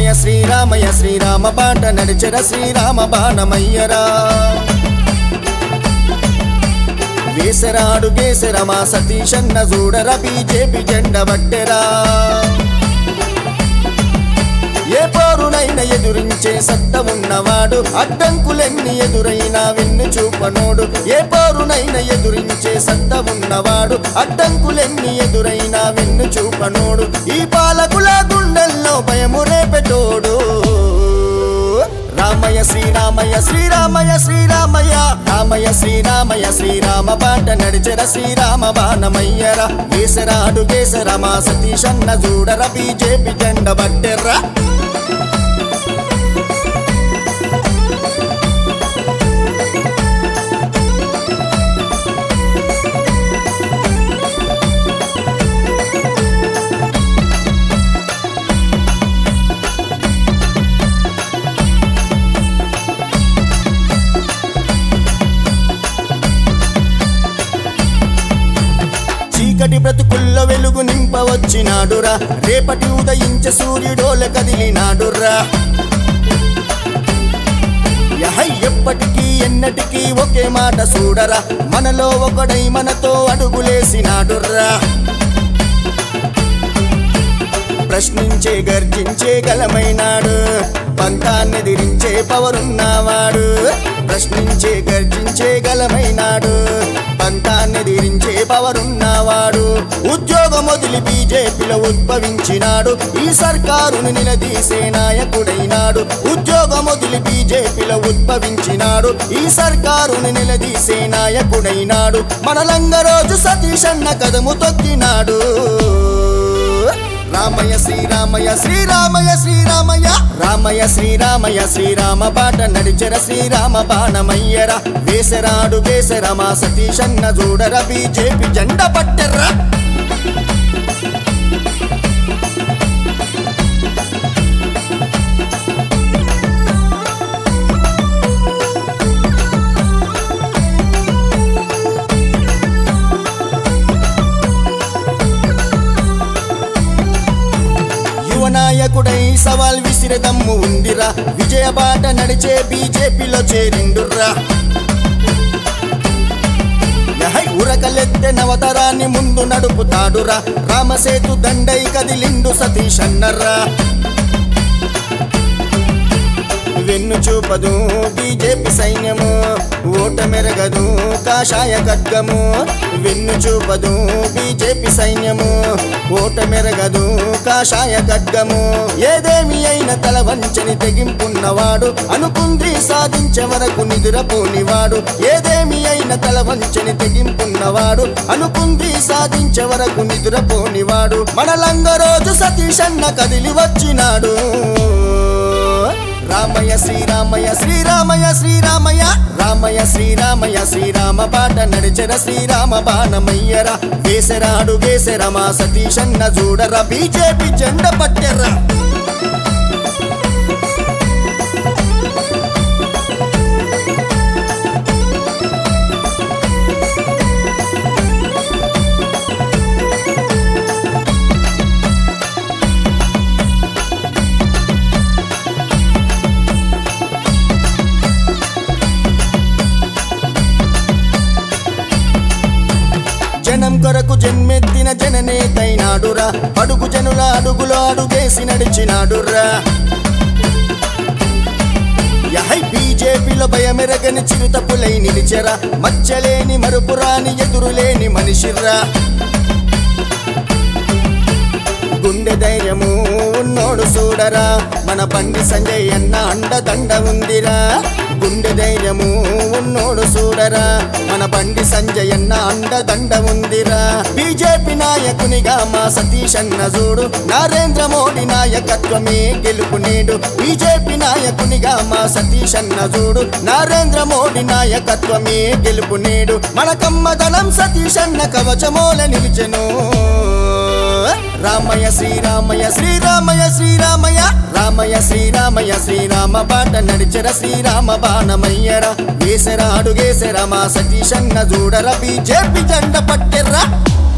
రామయ్య శ్రీరామయ్య శ్రీరామ బాట నడిచెర శ్రీరామ బాణమయ్యరా వేసరాడు గేసర మా సతీషన్న చూడర బీజేపీ జెండ బట్టెరా ఏ పోరునైనా ఎదురించే సత్త ఉన్నవాడు అడ్డంకులెన్ని ఎదురైనా వెన్ను చూపనోడు ఏ పోరునైనా ఎదురించే సత్త ఉన్నవాడు అడ్డంకులెన్ని ఎదురైనా వెన్ను చూపనోడు ఈ పాలకుల గుండెల్లో భయము రేపెటోడు రామయ్య శ్రీరామయ్య శ్రీరామయ్య శ్రీరామయ్య రామయ్య శ్రీరామయ్య శ్రీరామ బాట నడిచెర శ్రీరామ బాణమయ్యర వేసరాడు కేసర మా సతీషన్న చూడర బీజేపీ జెండ బట్టెర్రా చీకటి బ్రతుకుల్లో వెలుగు నింపవచ్చినాడురా రేపటి ఉదయించే సూర్యుడోల కదిలినాడురా యహై ఎప్పటికీ ఎన్నటికీ ఒకే మాట చూడరా మనలో ఒకడై మనతో అడుగులేసినాడురా ప్రశ్నించే గర్జించే గలమైనాడు పంతాన్ని దిరించే పవరున్నవాడు ప్రశ్నించే గర్జించే గలమైనాడు పంతాన్ని దిరించే పవరున్నవాడు ఉద్యోగం వదిలి బీజేపీలో ఉద్భవించినాడు ఈ సర్కారును నిలదీసే నాయకుడైనాడు ఉద్యోగం వదిలి బీజేపీలో ఉద్భవించినాడు ఈ సర్కారును నిలదీసే నాయకుడైనాడు మన రోజు సతీష్ అన్న కదము తొక్కినాడు రామయ్య శ్రీరామయ్య శ్రీరామయ్య శ్రీరామయ్య రామయ్య శ్రీరామయ్య శ్రీరామ బాట నడిచెర శ్రీరామ బాణమయ్యర వేసరాడు వేసర మా సతీషన్న చూడర బీజేపీ జెండ పట్టెర్రా యువ నాయకుడై సవాల్ విసిరే దమ్ము ఉందిరా విజయ బాట నడిచే బీజేపీలో చేరిండుర్రా యహై ఉరకలెత్తె నవతరాన్ని ముందు నడుపుతాడురా రామసేతు దండై కదిలిండు సతీష్ అన్నర్రా వెన్ను చూపదు బీజేపీ సైన్యము ఓట మెరగదు కాషాయ ఖడ్గము వెన్ను చూపదు బీజేపీ సైన్యము ఓట మెరగదు కాషాయ ఖడ్గము ఏదేమి అయిన తల వంచని తెగింపున్నవాడు అనుకుంది సాధించే వరకు నిదురపోనివాడు ఏదేమి అయిన తల వంచని తెగింపున్నవాడు అనుకుంది సాధించే వరకు నిదురపోనివాడు మన రోజు సతీష్ అన్న కదిలి వచ్చినాడు రామయ్య శ్రీరామయ్య శ్రీరామయ్య శ్రీరామయ్య రామయ్య శ్రీరామయ్య శ్రీరామ బాట నడిచెర శ్రీరామ బాణమయ్యరా వేసరాడు వేసర మా సతీషన్న చూడరా బీజేపీ జెండ పట్టెర్రా జనం కొరకు జన్మెత్తిన జననేతైనాడురా అడుగు జనుల అడుగులో అడుగేసి నడిచినాడురా యహై బీజేపీలో భయమెరగని చిరుత పులై నిలిచెరా మచ్చలేని మరుపురాని ఎదురులేని మనిషిర్రా గుండె ధైర్యము ఉన్నోడు చూడరా మన బండి సంజయ్ అన్న అండదండ ఉందిరా గుండె ధైర్యము ఉన్నోడు చూడరా మన బండి సంజయ్ అన్న అండదండ ఉందిరా బీజేపీ నాయకునిగా మా సతీష్ అన్న చూడు నరేంద్ర మోడీ నాయకత్వమే గెలుపు నేడు బీజేపీ నాయకునిగా మా సతీష్ అన్న చూడు నరేంద్ర మోడీ నాయకత్వమే గెలుపు నేడు మన కమ్మదనం సతీష్ అన్న కవచమోల నిలిచెను రామయ్య శ్రీరామయ్య శ్రీరామయ్య శ్రీరామయ్య రామయ్య శ్రీరామయ్య శ్రీరామ బాట నడిచెర శ్రీరామ బాణమయ్యరా వేసరా అడుగేసరా మా సతీషన్న చూడరా బీజేపీ జెండ పట్టెర్రా